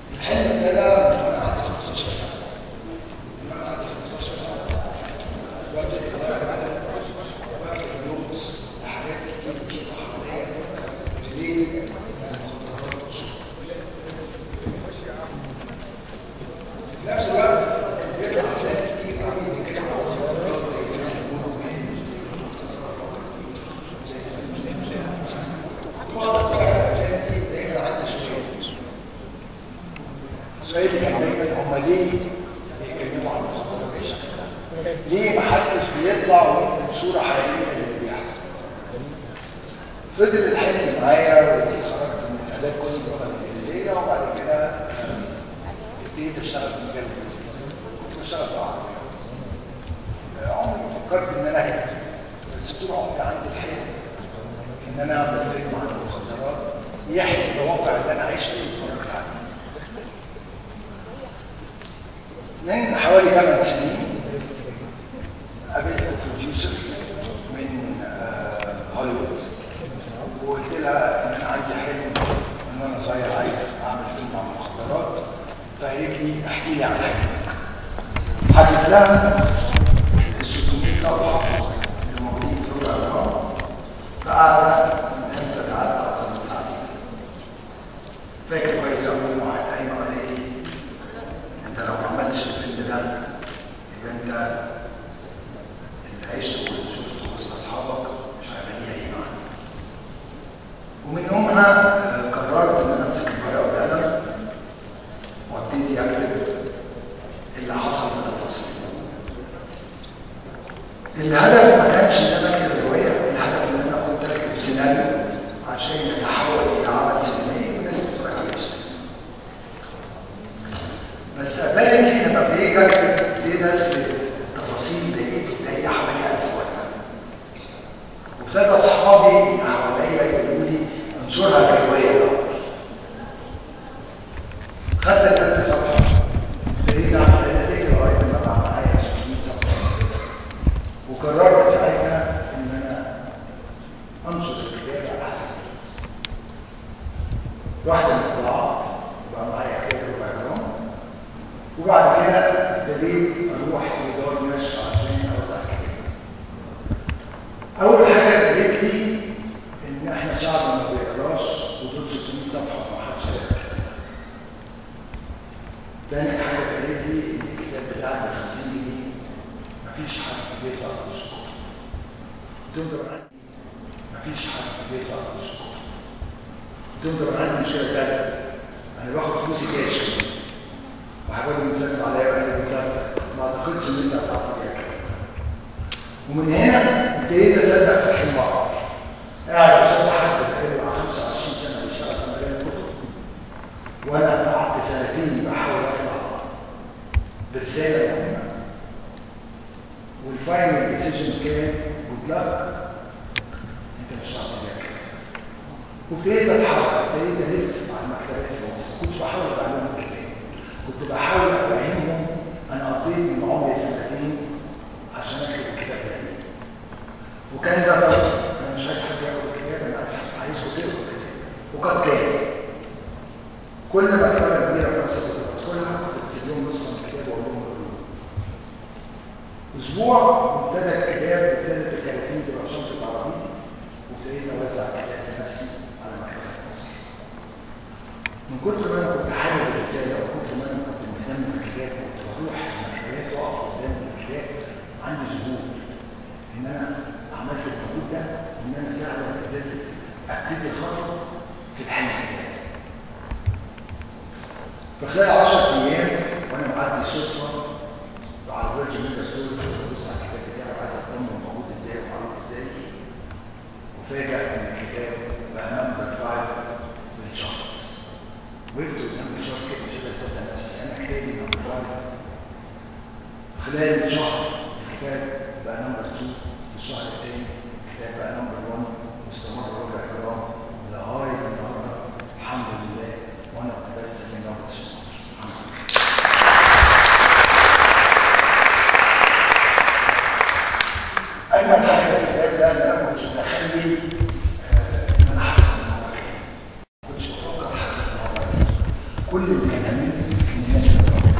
الحلم ابتدى من وانا عندي 15 سنه من وانا عندي 15 سنه بمسك الورق ده وبكتب نوتس لحاجات كتير بشوفها حواليا ريليتد للمخدرات والشرب في نفس الوقت كان بيطلع افلام كتير قوي بتتكلم عن المخدرات زي فيلم الموت مان زي فيلم مسلسل فوقتي زي فيلم الانسان كنت بقعد اتفرج على الافلام دي دايما عندي سؤال السؤال اللي كان دايما هم ليه بيتكلموا عن المخدرات بالشكل ده؟ ليه محدش بيطلع ويكتب صوره حقيقيه للي بيحصل؟ فضل الحلم معايا وخرجت من اعداد قسم اللغه الانجليزيه وبعد كده آه، ابتديت اشتغل في مجال البيزنس كنت بشتغل في العربيات آه، عمري ما فكرت ان انا اكتب بس طول عمري عندي الحلم ان انا اعمل فيلم عن المخدرات يحكي الواقع اللي انا عشته واتفرجت عليه من حوالي 8 سنين قابلت بروديوسر من آه، هوليوود وقلت لها ان انا عندي حلم ان انا صغير عايز اعمل فيلم عن المخدرات فقالت لي احكي لي عن حلمك حكيت لها ال 600 صفحه اللي موجودين في ورقه الرقم فقعدة من ثلاث ساعات اكتر من ساعتين فاكر كويس قوي وقعدت قايمه وقالت لي انت لو ما عملتش الفيلم ده يبقى انت اللي عشته واللي شفته وسط اصحابك مش هيبقى ليه اي معنى ومن يومها آه، قررت ان انا امسك الورقه والقلم وابتدي اكتب اللي حصل بالتفاصيل. الهدف ما كانش ان انا اكتب روايه، الهدف ان انا كنت اكتب سيناريو عشان يتحول الى عمل سينمائي والناس تتفرج عليه في السينما. بس اباركلي لما بيجي اكتب دي نزلت التفاصيل لقيت تلاقي حوالي 1000 ورقه. وابتدى اصحابي اللي حواليا يقولوا لي انشرها كروايه الاول. خدت ال 1000 صفحه ابتديت اعمل نتيجه لغايه ما بقى معايا 600 صفحه. وقررت ساعتها ان انا انشر الكتاب على حسابي. رحت المطبعه وبقى معايا كتاب ربع جرام وبعد كده ابتديت اروح لدار نشر عشان اوزع الكتاب. اول حاجه قالت لي ان احنا شعب ما بيقراش ودول 600 صفحه وما حدش هيقرا الكتاب ده. تاني حاجه قالت لي ان الكتاب بتاعك ب 50 جنيه مفيش حد بيدفع فلوس الكتب. قلت لهم طب عندي مفيش حد بيدفع فلوس الكتب. قلت لهم طب عندي مشكله ثالثه انا باخد فلوسي كاش وحاجات بيسلم عليا وقال لي طب ما اعتقدش ان انت هتعرف تبيع الكلام ده. ومن هنا ابتديت اصدق في الحلم اكتر. قاعد قصاد حد بقاله 25 سنه بيشتغل في مجال الكتب وانا قعدت سنتين بحاول اطلع برساله مهمه والفاينل ديسيجن كان جود لك انت مش هتعرف تبيع الكلام ده. وابتديت اتحرك ابتديت الف مع المكتبات في مصر كنت بحاول اتعلم الكتاب كنت بحاول افهمهم انا قضيت من عمري سنتين عشان اكتب الكتاب ده ليه وكان ده طلب انا مش عايز حد ياخد الكتاب انا عايز حد عايزه يقرا الكتاب وقد كان كل مكتبه كبيره في مصر كنت بدخلها كنت بسيب لهم نسخه من الكتاب واقول لهم اقروا اسبوع وابتدى الكتاب وابتدت الكراتين تبقى في شنطه عربيتي وابتديت اوزع الكتاب بنفسي على مكتبات مصر من كتر ما انا كنت حابب الرساله وكتر ما انا كنت مهتم بالكتاب كنت بروح المكتبات واقف قدام الكتاب عندي ذهول ان انا عملت المجهود ده وان انا فعلا قدرت ابتدي الخطوه في الحلم بتاعي. في خلال 10 ايام وانا معدي صدفه في عربيه جميله ستورز ببص على الكتاب بتاعي وعايز اطمن هو موجود ازاي ومعروف ازاي وفاجئ ان الكتاب بقى نمبر 5 في الشارت وقفت قدام الشارت كده مش قادر اصدق نفسي انا كتابي نمبر 5 خلال شهر الكتاب بقى نمبر 2 في الشهر الثاني الكتاب بقى نمبر 1 واستمر ربع جرام لغايه النهارده الحمد لله وانا بتبسم من نبض في مصر الحمد لله اجمل حاجه في الكتاب ده ان انا ما كنتش متخيل آه، ان انا حاسس ان هو كده ما كنتش بفكر حاسس ان هو كده كل اللي كان يهمني ان الناس تتفرج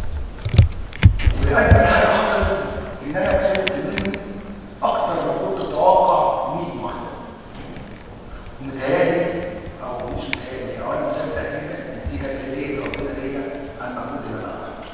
واجمل حاجه حصلت ان انا كسبت منه اكتر ما كنت اتوقع 100 مره متهيألي او مش متهيألي او انا مصدق جدا دي كانت هديه ربنا ليا على المجهود اللي انا عملته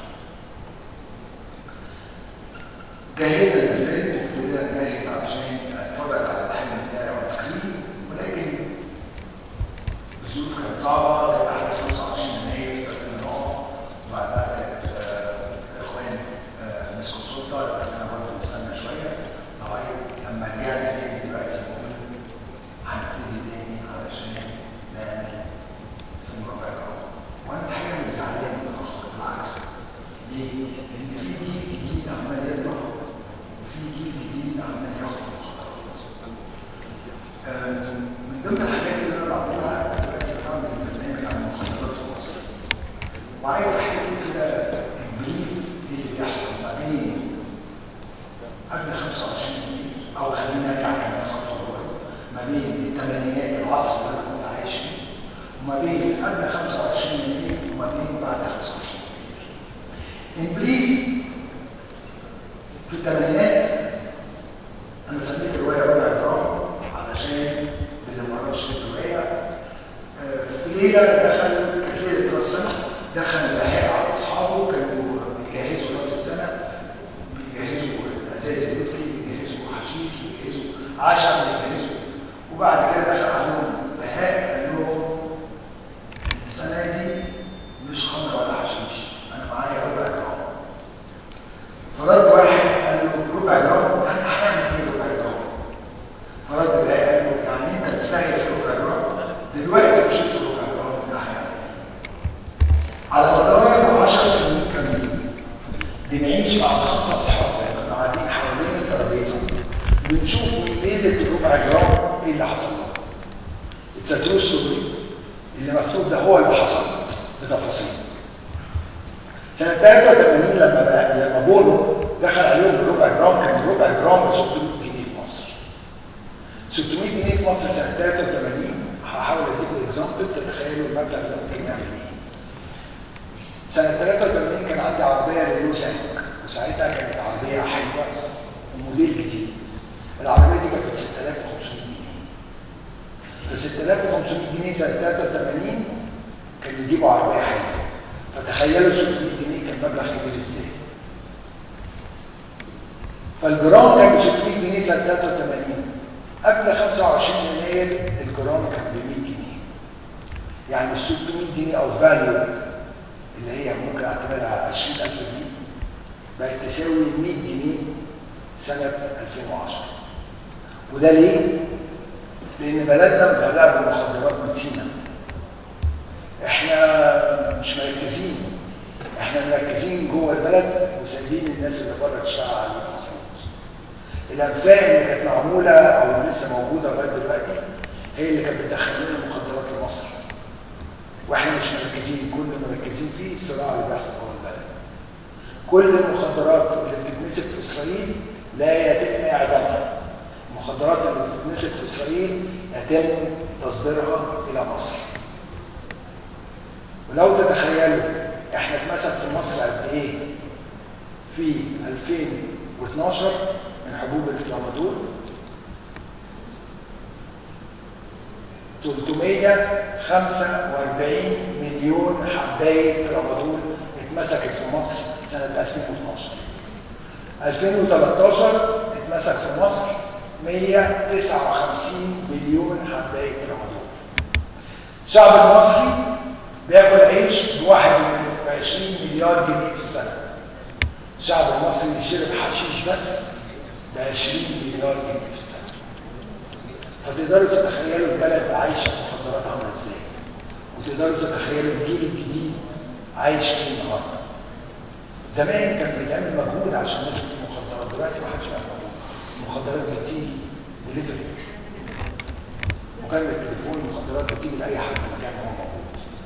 جهزنا للفيلم وابتدينا نجهز علشان اتفرج على الحلم بتاعي اون سكرين ولكن الظروف كانت صعبه كانت احداث 25 يناير كنا نقف وبعدها كانت آه، اخوان آه، مسكوا السلطه كنا برضه نستنى شويه لغايه لما رجعنا تاني دلوقتي نقول هنبتدي تاني علشان نعمل فيلم ربع جرام وانا الحقيقه مش زعلان من الاخر بالعكس ليه؟ لان في جيل جديد عمال يطلع وفي جيل جديد عمال ياخد في المخدرات آم، من ضمن الحاجات اللي انا بعملها دلوقتي بعمل برنامج عن المخدرات في مصر وعايز احكي لكم كده البريف ايه اللي بيحصل ما بين قبل 25 يناير او خلينا نرجع كمان خطوه لورا ما بين الثمانينات العصر اللي انا كنت عايش فيه وما بين قبل 25 يناير وما بين بعد 25 يناير البريف في الثمانينات انا سميت الروايه ربع جرام علشان اللي ما قراش الروايه آه، في ليله دخل كانت ليله راس السنه دخل البهاء على اصحابه كانوا بيجهزوا راس السنه بيجهزوا ازايز الويسكي بيجهزوا حشيش بيجهزوا عشاء بيجهزوا وبعد كده دخل عليهم بهاء قال لهم السنه دي مش خمر ولا حشيش انا معايا ربع جرام فرد واحد قال له ربع جرام يعني هيعمل ايه ربع جرام؟ فرد بقى قال له يعني انت بتستهيئ في ربع جرام دلوقتي مشيت في ربع جرام ده هيعمل ايه؟ على مدار 10 سنين كاملين بنعيش مع خمسه اصحاب كنا قاعدين حوالين الترابيزه بنشوف من ليله الربع جرام ايه اللي حصل اتس ترو ستوري اللي مكتوب ده هو اللي حصل بتفاصيل سنة 83 لما بقى لما بونو دخل عليهم بربع جرام كان ربع جرام ب 600 جنيه في مصر. 600 جنيه في مصر سنة 83 هحاول اديكم اكزامبل تتخيلوا المبلغ ده ممكن يعمل ايه. سنة 83 كان عندي عربية رينو سانك وساعتها كانت عربية حلوة وموديل جديد. العربية دي كانت ب 6500 جنيه. ف 6500 جنيه سنة 83 كانوا يجيبوا عربية حلوة. فتخيلوا 600 جنيه كان مبلغ كبير ازاي فالجرام كان ب 600 جنيه سنه 83 قبل 25 يناير الجرام كان ب 100 جنيه يعني ال 600 جنيه اوف فاليو اللي هي ممكن اعتبرها 20000 جنيه بقت تساوي 100 جنيه سنه 2010 وده ليه؟ لان بلدنا متعلقه بالمخدرات من سينا احنا مش مركزين احنا مركزين جوه البلد وسايبين الناس اللي بره تشتغل علينا مظبوط الانفاق اللي كانت معموله او اللي لسه موجوده لغايه دلوقتي هي اللي كانت بتدخل لنا المخدرات لمصر واحنا مش مركزين كل اللي مركزين فيه الصراع اللي بيحصل جوه البلد كل المخدرات اللي بتتمسك في اسرائيل لا يتم اعدامها المخدرات اللي بتتمسك في اسرائيل يتم تصديرها الى مصر ولو تتخيلوا احنا اتمسك في مصر قد ايه في 2012 من حبوب الترامادول 345 مليون حبايه ترامادول اتمسكت في مصر سنه 2012 2013 اتمسك في مصر 159 مليون حبايه ترامادول الشعب المصري بياكل عيش ب 21 مليار جنيه في السنه. الشعب المصري شرب حشيش بس ب 20 مليار جنيه في السنه. فتقدروا تتخيلوا البلد عايشه في مخدرات عامله ازاي. وتقدروا تتخيلوا الجيل الجديد عايش فين النهارده. زمان كان بيتعمل مجهود عشان الناس تجيب مخدرات، دلوقتي ما حدش بيعمل مجهود. المخدرات بتيجي دليفري. مكالمة تليفون المخدرات بتيجي لأي حد مكان هو موجود.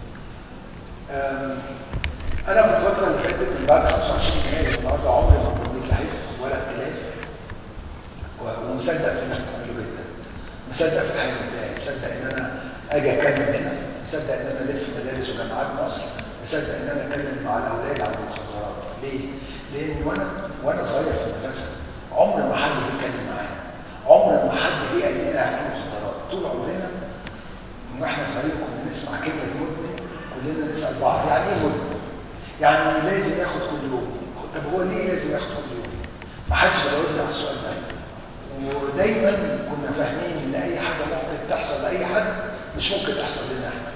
انا في الفتره اللي فاتت من بعد 25 يناير النهارده عمري ما كنت لا حزب ولا ائتلاف ومصدق في اللي انا بعمله جدا مصدق في الحلم بتاعي مصدق ان انا اجي اتكلم هنا مصدق ان انا الف مدارس وجامعات مصر مصدق ان انا اتكلم مع الاولاد عن المخدرات ليه؟ لان وانا وانا صغير في المدرسه عمر ما حد جه اتكلم معانا عمر ما حد جه قال لنا يعني ايه مخدرات طول عمرنا من واحنا صغيرين كنا نسمع كلمه مدمن كلنا نسال بعض يعني ايه مدمن؟ يعني لازم ياخد كل يوم طب هو ليه لازم ياخد كل يوم؟ ما حدش بيجاوبنا على السؤال ده ودايما كنا فاهمين ان اي حاجه ممكن تحصل لاي حد مش ممكن تحصل لنا احنا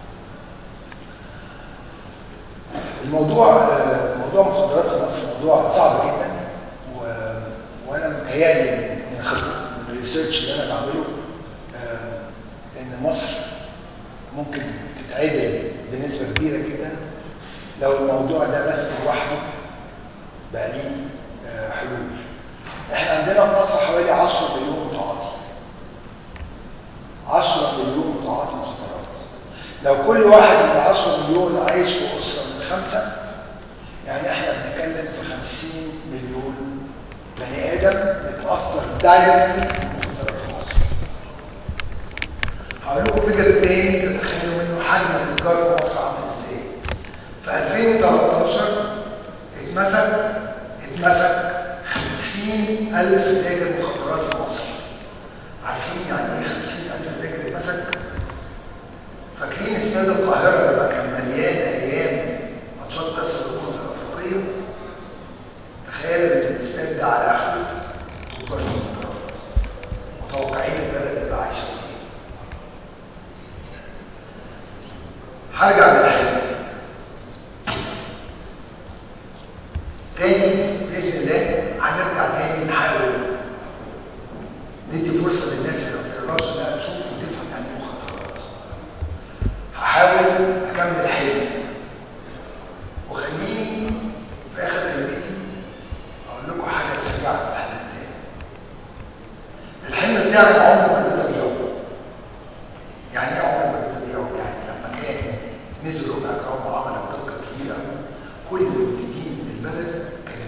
الموضوع موضوع المخدرات في مصر موضوع صعب جدا و... وانا متهيألي من خبره من الريسيرش اللي انا بعمله ان مصر ممكن تتعدل بنسبه كبيره جدا لو الموضوع ده بس لوحده بقى ليه حلول احنا عندنا في مصر حوالي 10 مليون متعاطي 10 مليون متعاطي مخدرات لو كل واحد من 10 مليون عايش في اسره من خمسه يعني احنا بنتكلم في 50 مليون بني ادم بتاثر دايركتلي بالمخدرات في مصر هقول لكم فكره تاني تتخيلوا منه حجم التجار في مصر عامل ازاي في 2013 اتمسك اتمسك 50 ألف تاجر مخدرات في مصر عارفين يعني ايه 50 ألف تاجر اتمسك؟ فاكرين استاد القاهرة لما كان مليان أيام ماتشات كأس الأمم الأفريقية؟ تخيل إن الاستاد ده على آخره تجار المخدرات متوقعين البلد اللي عايشة فيه هرجع للحلم تاني باذن الله هنرجع تاني نحاول ندي فرصه للناس اللي ما بتقراش انها تشوف وتفهم يعني ايه مخدرات. هحاول اكمل حلمي وخليني في اخر كلمتي اقول لكم حاجه سريعه عن الحلم بتاعي. الحلم بتاعي عمره ما اديته بيوم. يعني ايه عمره ما اديته بيوم؟ يعني لما كان نزل ربع جرام وعمل ضجه كبيره كل المنتجين من البلد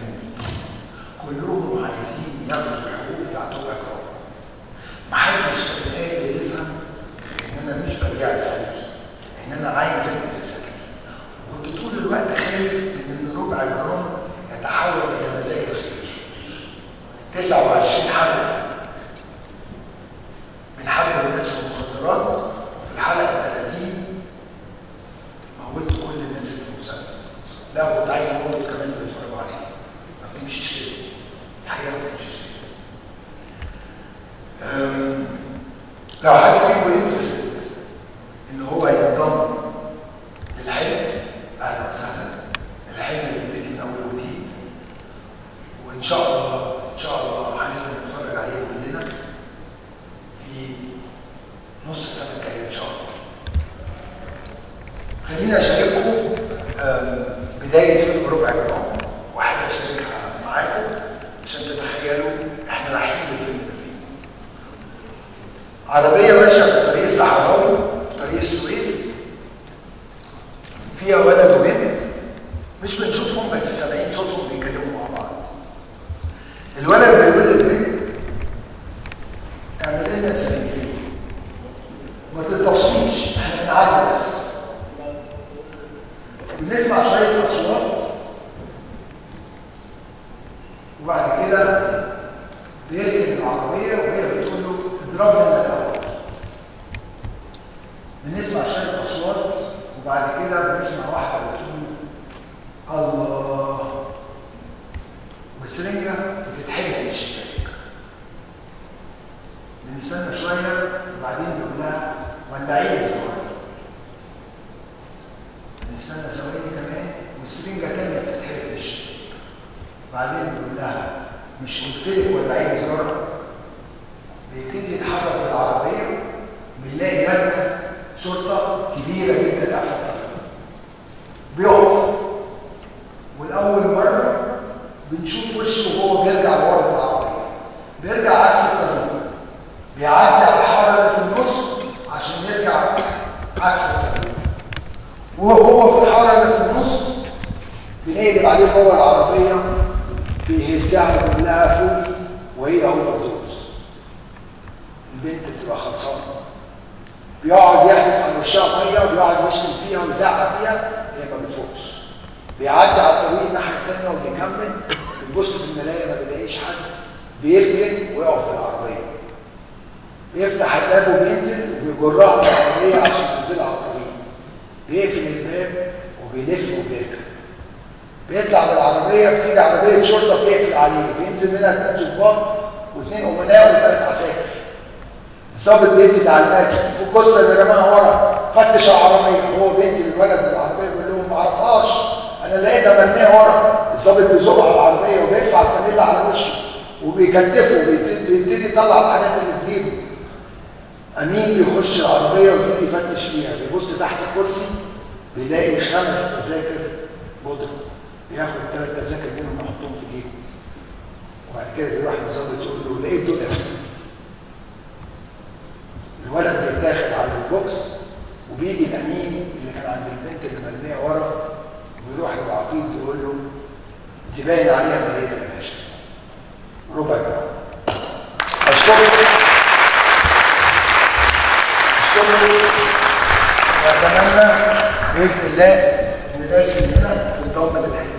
كلهم عايزين ياخدوا الحقوق بتاعت ربع جرام. محدش كان قادر يفهم ان انا مش ببيع رسالتي، ان انا عايز ادي رسالتي. وكنت طول الوقت خايف ان ربع جرام يتحول الى مزاج الخير. 29 حلقه بنحارب الناس في المخدرات وفي الحلقه 30 موتوا كل الناس اللي في المسلسل. لا كنت عايز اموت كمان اللي بيتفرجوا عليه. ما بتمشيش كده. الحقيقه ما بتمشيش كده. لو حد فيكم انترستد ان هو ينضم للحلم اهلا وسهلا الحلم بيبتدي من اول وجديد وان شاء الله ان شاء الله هنقدر نتفرج عليه كلنا في نص السنه الجايه ان شاء الله خليني اشارككم بدايه فيلم ربع جرام واحب اشاركها معاكم عشان تتخيلوا احنا رايحين للفيلم ده فين. عربيه ماشيه في الطريق الصحراوي في طريق السويس فيها ولد وبنت مش بنشوفهم بس سامعين صوتهم بيتكلموا مع بعض. الولد بيقول للبنت اعمل لنا سنتين ما تتوصيش احنا بنعدي بس بنسمع شويه اصوات وبعد كده بيركن العربية وهي بتقول له اضرب لنا الأول. بنسمع شوية أصوات وبعد كده بنسمع واحدة بتقول الله والسرنجة بتتحدف في الشباك. بنستنى شوية وبعدين بيقول لها ولعي لي صغير. بنستنى ثواني كمان والسرنجة تانية بتتحدف في الشباك. بعدين بيقول لها مش قلت لك ولا عين زرار بيبتدي يتحرك بالعربيه بنلاقي لجنه شرطه كبيره جدا قافله الطريق بيقف والاول مره بنشوف وشه وهو بيرجع ورا بالعربيه بيرجع عكس الطريق بيعدي على الحاره اللي في النص عشان يرجع عكس الطريق وهو في الحاره اللي في النص بنقلب عليه جوه العربيه بيهزها ويقول لها فوقي وهي اوفر دوز البنت بتبقى خلصانه بيقعد يحدف على وشها ميه وبيقعد يشتم فيها ويزعق فيها هي ما بيفوقش بيعدي على الطريق الناحيه الثانيه وبيكمل بيبص في المرايه ما بيلاقيش حد بيركن ويقف بالعربيه بيفتح الباب وبينزل وبيجرها بالعربيه عشان ينزلها على الطريق بيقفل الباب وبيلف وبيركن بيطلع بالعربيه بتيجي عربيه شرطه بيقفل عليه بينزل منها اثنين ظباط واثنين امناء وثلاث عساكر الظابط بيدي تعليمات في الجثه اللي رماها ورا فتش العربيه وهو بينزل الولد بالعربيه بيقول لهم ما اعرفهاش انا لقيتها مرميه ورا الظابط بيزق على العربيه وبيرفع الفانيلا على وشه وبيكتفه وبيبتدي يطلع الحاجات اللي في جيبه امين بيخش العربيه ويبتدي يفتش فيها بيبص تحت الكرسي بيلاقي خمس تذاكر بودره بياخد ثلاث تذاكر منهم يحطهم في جيبه وبعد كده بيروح للظابط يقول له لقيت دول الولد بيتاخد على البوكس وبيجي الامين اللي كان عند البنت اللي مرميه ورا ويروح للعقيد يقول له تبين عليها ميته يا باشا ربع جرام اشكرك اشكرك واتمنى باذن الله ان ناس مننا تنضم للحياه